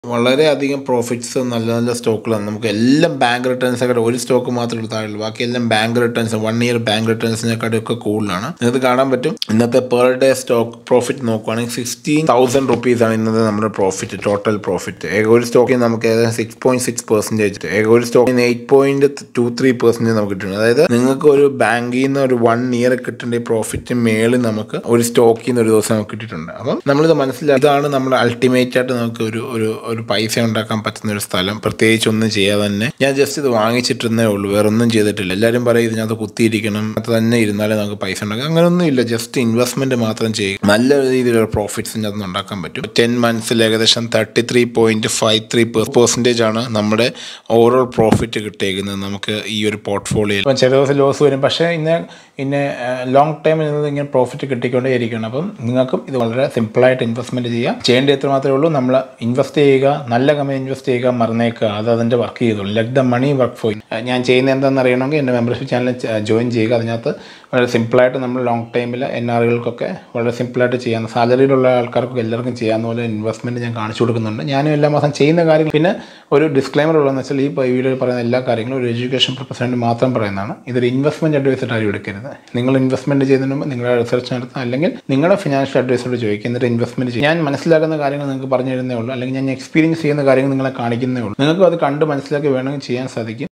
വളരെയധികം പ്രോഫിറ്റ്സ് നല്ല നല്ല സ്റ്റോക്കുകളാണ് നമുക്ക് എല്ലാം ബാങ്ക് റിട്ടേൺസ് ഒക്കെ ഒരു സ്റ്റോക്ക് മാത്രമേ താഴെയുള്ളൂ ബാക്കിയെല്ലാം bank returns one year bank റിട്ടേൺസിനെക്കാട്ടും കൂടുതലാണ് നിങ്ങൾക്ക് കാണാൻ പറ്റും ഇന്നത്തെ പെർ ഡേ സ്റ്റോക്ക് പ്രോഫിറ്റ് നോക്കുവാണെങ്കിൽ സിക്സ്റ്റീൻ തൗസൻഡ് റുപ്പീസ് ആണ് ഇന്നത്തെ നമ്മുടെ പ്രോഫിറ്റ് ടോട്ടൽ പ്രോഫിറ്റ് ഏക ഒരു സ്റ്റോക്കിൽ നമുക്ക് ഏകദേശം സിക്സ് പോയിന്റ് സിക്സ് പെർസെൻറ്റേജ് ഏക ഒരു സ്റ്റോക്കിന് eight point two three percentage നമുക്ക് കിട്ടുന്നത് അതായത് നിങ്ങൾക്ക് ഒരു ബാങ്കിൽ നിന്ന് ഒരു വൺ ഇയർ കിട്ടേണ്ട പ്രോഫിറ്റ് മേളിൽ നമുക്ക് ഒരു സ്റ്റോക്കിൽ നിന്ന് ഒരു ദിവസം നമുക്ക് കിട്ടിയിട്ടുണ്ട് അപ്പം നമ്മളിത് മനസ്സിലാക്കി ഇതാണ് നമ്മൾ അൾട്ടിമേറ്റ് ആയിട്ട് നമുക്ക് ഒരു ഒരു ഒരു പൈസ ഉണ്ടാക്കാൻ പറ്റുന്ന ഒരു സ്ഥലം പ്രത്യേകിച്ച് ഒന്നും ചെയ്യാതെ തന്നെ ഞാൻ ജസ്റ്റ് ഇത് വാങ്ങിച്ചിട്ടിരുന്നേ ഉള്ളൂ വേറെ ഒന്നും ചെയ്തിട്ടില്ല എല്ലാവരും പറയും ഇതിനകത്ത് കുത്തിയിരിക്കണം അത് തന്നെ ഇരുന്നാലേ നമുക്ക് പൈസ ഉണ്ടാക്കാം അങ്ങനെയൊന്നും ഇല്ല ജസ്റ്റ് ഇൻവെസ്റ്റ്മെന്റ് മാത്രം ചെയ്യുക നല്ല രീതിയിലുള്ള പ്രോഫിറ്റ്സ് ഇതിനകത്ത് ഉണ്ടാക്കാൻ പറ്റും ടെൻ മന്ത്സിൽ ഏകദേശം thirty three point five three percentage ആണ് നമ്മുടെ ഓവറോൾ പ്രോഫിറ്റ് കിട്ടിയേക്കുന്നത് നമുക്ക് ഈ ഒരു പോർട്ട്ഫോളിയോയിൽ ഇപ്പം ചില ദിവസം ലോസ് വരും പക്ഷേ ഇന്ന് ഇന്ന് ലോങ് ടൈമിൽ നിന്ന് ഇങ്ങനെ പ്രോഫിറ്റ് കിട്ടിക്കൊണ്ടേ ഇരിക്കണം അപ്പം നിങ്ങൾക്കും ഇത് വളരെ സിമ്പിളായിട്ട് ഇൻവെസ്റ്റ്മെൻറ്റ് ചെയ്യാം ചെയ്യേണ്ടത് എത്ര മാത്രമേ ഉള്ളൂ നമ്മൾ ഇൻവെസ്റ്റ് ചെയ്യുക നല്ല കമ്പനി ഇൻവെസ്റ്റ് ചെയ്യുക മറന്നേക്കുക അത് അതിൻ്റെ വർക്ക് ചെയ്തോളൂ let the money work for ഞാൻ ചെയ്യുന്നത് എന്താണെന്ന് അറിയണമെങ്കിൽ എൻ്റെ മെമ്പർഷിപ്പ് ചാനൽ ജോയിൻ ചെയ്യുക അതിനകത്ത് വളരെ സിമ്പിളായിട്ട് നമ്മൾ ലോങ് ടൈമിൽ എൻ ആറുകൾക്കൊക്കെ വളരെ സിമ്പിളായിട്ട് ചെയ്യാം സാലറിയിലുള്ള ആൾക്കാർക്കൊക്കെ എല്ലാവർക്കും ചെയ്യാവുന്ന പോലെ ഇൻവെസ്റ്റ്മെൻറ്റ് ഞാൻ കാണിച്ചു കൊടുക്കുന്നുണ്ട് ഞാനും എല്ലാ മാസം ചെയ്യുന്ന കാര്യങ്ങൾ പിന്നെ ഒരു ഡിസ്ക്ലൈമർ ഉള്ളതെന്ന് വെച്ചാൽ ഈ വീഡിയോയിൽ പറയുന്ന എല്ലാ കാര്യങ്ങളും ഒരു എഡ്യൂക്കേഷൻ പർപ്പസ് വേണ്ടി മാത്രം പറയുന്നതാണ് ഇതൊരു ഇൻവെസ്റ്റ്മെൻറ്റ് അഡ്വൈസർ ആരും എടുക്കരുത് നിങ്ങൾ ഇൻവെസ്റ്റ്മെൻറ്റ് ചെയ്യുന്നതിന് മുമ്പ് നിങ്ങളുടെ റിസർച്ച് നടത്തുക അല്ലെങ്കിൽ നിങ്ങളുടെ ഫിനാൻഷ്യൽ അഡ്വൈസറോട് ചോദിക്കുക എന്നിട്ട് ഇൻവെസ്റ്റ്മെൻറ്റ് ചെയ്യും ഞാൻ മനസ്സിലാക്കുന്ന കാര്യങ്ങൾ നിങ്ങൾക്ക് പറഞ്ഞു തരുന്നേ ഉള്ളൂ അല്ലെങ്കിൽ ഞാൻ എക്സ്പീരിയൻസ് ചെയ്യുന്ന കാര്യങ്ങൾ നിങ്ങളെ കാണിക്കുന്നേ ഉള്ളൂ നിങ്ങൾക്ക് അത് കണ്ട് മനസ്സിലാക്കി വേണമെങ്കിൽ ചെയ്യാൻ സാധിക്കും